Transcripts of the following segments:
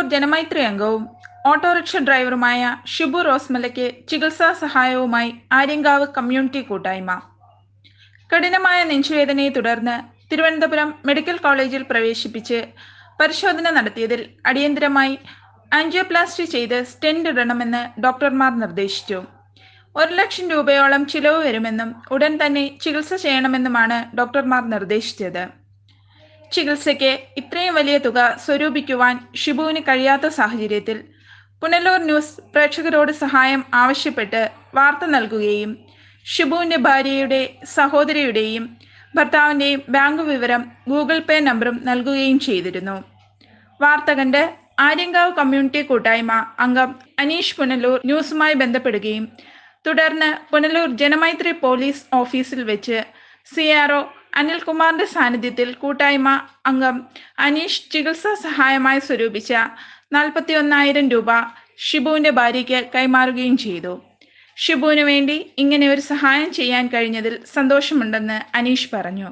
ജനമൈത്രി അംഗവും ഓട്ടോറിക്ഷ ഡ്രൈവറുമായ ഷിബു റോസ്മലയ്ക്ക് ചികിത്സാ സഹായവുമായി ആര്യങ്കാവ് കമ്മ്യൂണിറ്റി കൂട്ടായ്മ കഠിനമായ നെഞ്ചുവേദനയെ തുടർന്ന് തിരുവനന്തപുരം മെഡിക്കൽ കോളേജിൽ പ്രവേശിപ്പിച്ച് പരിശോധന നടത്തിയതിൽ അടിയന്തരമായി ആൻജിയോപ്ലാസ്റ്റി ചെയ്ത് സ്റ്റെൻഡ് ഇടണമെന്ന് ഡോക്ടർമാർ നിർദ്ദേശിച്ചു ഒരു ലക്ഷം രൂപയോളം ചിലവ് വരുമെന്നും ഉടൻ തന്നെ ചികിത്സ ചെയ്യണമെന്നുമാണ് ഡോക്ടർമാർ നിർദ്ദേശിച്ചത് ചികിത്സയ്ക്ക് ഇത്രയും വലിയ തുക സ്വരൂപിക്കുവാൻ ഷിബുവിന് കഴിയാത്ത സാഹചര്യത്തിൽ പുനലൂർ ന്യൂസ് പ്രേക്ഷകരോട് സഹായം ആവശ്യപ്പെട്ട് വാർത്ത നൽകുകയും ഷിബുവിൻ്റെ ഭാര്യയുടെ സഹോദരിയുടെയും ഭർത്താവിൻ്റെയും ബാങ്ക് വിവരം ഗൂഗിൾ പേ നമ്പറും നൽകുകയും ചെയ്തിരുന്നു വാർത്ത കണ്ട് ആര്യങ്കാവ് കമ്മ്യൂണിറ്റി കൂട്ടായ്മ അംഗം അനീഷ് പുനലൂർ ന്യൂസുമായി ബന്ധപ്പെടുകയും തുടർന്ന് പുനലൂർ ജനമൈത്രി പോലീസ് ഓഫീസിൽ വെച്ച് സി ആർ ഒ അനിൽകുമാറിന്റെ സാന്നിധ്യത്തിൽ കൂട്ടായ്മ അംഗം അനീഷ് ചികിത്സാ സഹായമായി സ്വരൂപിച്ച നാൽപ്പത്തി ഒന്നായിരം രൂപ ഷിബുവിന്റെ ഭാര്യയ്ക്ക് കൈമാറുകയും ചെയ്തു ഷിബുവിന് വേണ്ടി ഇങ്ങനെ ഒരു സഹായം ചെയ്യാൻ കഴിഞ്ഞതിൽ സന്തോഷമുണ്ടെന്ന് അനീഷ് പറഞ്ഞു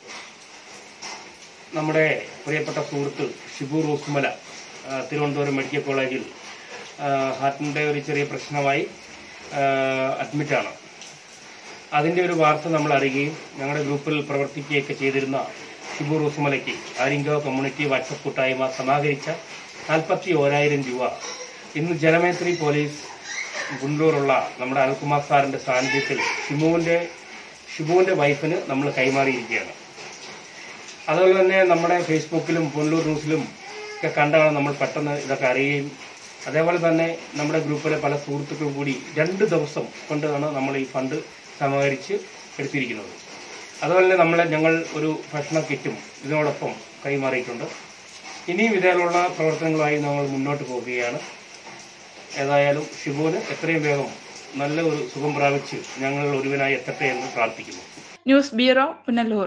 നമ്മുടെ പ്രിയപ്പെട്ട സുഹൃത്ത് ഷിബു റോസുമല ആ, തിരുവനന്തപുരം മെഡിക്കൽ കോളേജിൽ ആ, ഹാർട്ടിൻ്റെ ഒരു ചെറിയ പ്രശ്നമായി അഡ്മിറ്റാണ് അതിൻ്റെ ഒരു വാർത്ത നമ്മൾ അറിയുകയും ഞങ്ങളുടെ ഗ്രൂപ്പിൽ പ്രവർത്തിക്കുകയൊക്കെ ചെയ്തിരുന്ന ഷിബു റോസുമലയ്ക്ക് ആര്യങ്കാവ് കമ്മ്യൂണിറ്റി വാട്സപ്പ് കൂട്ടായ്മ സമാഹരിച്ച നാൽപ്പത്തി ഓരായിരം രൂപ ഇന്ന് ജനമേത്രി പോലീസ് ഗുണ്ടൂറുള്ള നമ്മുടെ അനിൽകുമാർ സാറിൻ്റെ സാന്നിധ്യത്തിൽ ഷിബുവിൻ്റെ ഷിബുവിൻ്റെ വൈഫിന് നമ്മൾ കൈമാറിയിരിക്കുകയാണ് അതുപോലെ തന്നെ നമ്മുടെ ഫേസ്ബുക്കിലും പുനലൂർ ന്യൂസിലും ഒക്കെ കണ്ടാണ് നമ്മൾ പെട്ടെന്ന് ഇതൊക്കെ അറിയുകയും അതേപോലെ തന്നെ നമ്മുടെ ഗ്രൂപ്പിലെ പല സുഹൃത്തുക്കളും കൂടി രണ്ട് ദിവസം കൊണ്ടാണ് നമ്മൾ ഈ ഫണ്ട് സമാഹരിച്ച് എടുത്തിരിക്കുന്നത് അതുപോലെ തന്നെ നമ്മളെ ഞങ്ങൾ ഒരു ഭക്ഷണ കിറ്റും ഇതിനോടൊപ്പം കൈമാറിയിട്ടുണ്ട് ഇനിയും ഇതേപോലുള്ള പ്രവർത്തനങ്ങളുമായി നമ്മൾ മുന്നോട്ട് പോകുകയാണ് ഏതായാലും ഷിബുവിന് എത്രയും വേഗം നല്ല ഒരു സുഖം പ്രാപിച്ച് ഞങ്ങൾ ഒരുവനായി എത്തട്ടെ എന്ന് പ്രാർത്ഥിക്കുന്നു news bureau Punalur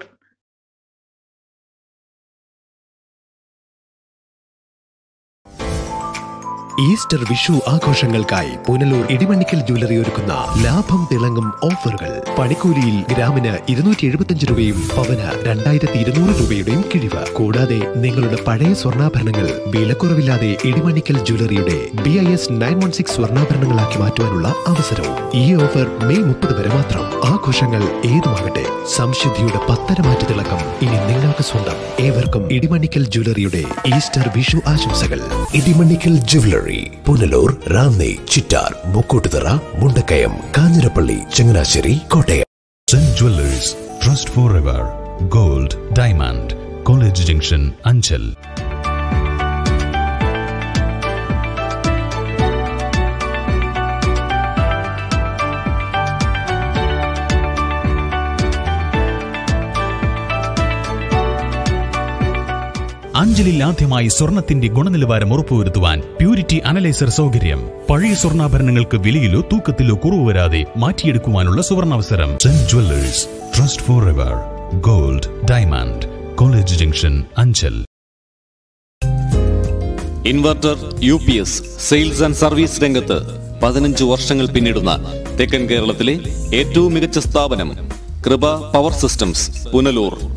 Easter Vishu ആഘോഷങ്ങൾക്കായി പുനലൂർ ഇടിമണ്ണിക്കൽ ജ്വല്ലറി ഒരുക്കുന്ന ലാഭം തിളങ്ങും ഓഫറുകൾ പണിക്കൂലിയിൽ ഗ്രാമിന് ഇരുന്നൂറ്റി എഴുപത്തിയഞ്ച് രൂപയും പവന് രണ്ടായിരത്തി ഇരുന്നൂറ് രൂപയുടെയും കിഴിവ് കൂടാതെ നിങ്ങളുടെ പഴയ സ്വർണ്ണാഭരണങ്ങൾ വിലക്കുറവില്ലാതെ ഇടിമണ്ണിക്കൽ ജ്വല്ലറിയുടെ B I S nine one six സ്വർണ്ണാഭരണങ്ങളാക്കി മാറ്റുവാനുള്ള അവസരവും ഈ ഓഫർ മെയ് മുപ്പത് വരെ മാത്രം ആഘോഷങ്ങൾ ഏതുമാകട്ടെ സംശുദ്ധിയുടെ പത്തരമാറ്റ തിളക്കം ഇനി നിങ്ങൾക്ക് സ്വന്തം ഏവർക്കും ഇടിമണ്ണിക്കൽ ജ്വല്ലറിയുടെ ഈസ്റ്റർ വിഷു ആശംസകൾ Idimannickal jewellery Punalur Ranni Chittar Mukkoottuthara Mundakayam Kanjirappally Changanassery Kottayam St. Jewelers, Trust Forever, Gold, Diamond, College Junction, Anchal. അഞ്ചലിൽ ആദ്യമായി സ്വർണത്തിന്റെ ഗുണനിലവാരം ഉറപ്പുവരുത്തുവാൻ പ്യൂരിറ്റി അനലൈസർ സൗകര്യം പഴയ സ്വർണ്ണാഭരണങ്ങൾക്ക് വിലയിലോ തൂക്കത്തിലോ കുറവ് വരാതെ മാറ്റിയെടുക്കുവാനുള്ള സുവർണാവസരം സെന്റ് jewellers trust forever gold diamond college junction Anchal inverter U P S sales and service രംഗത്ത് പതിനഞ്ച് വർഷങ്ങൾ പിന്നിടുന്ന തെക്കൻ കേരളത്തിലെ ഏറ്റവും മികച്ച സ്ഥാപനം കൃപ പവർ സിസ്റ്റംസ് പുനലൂർ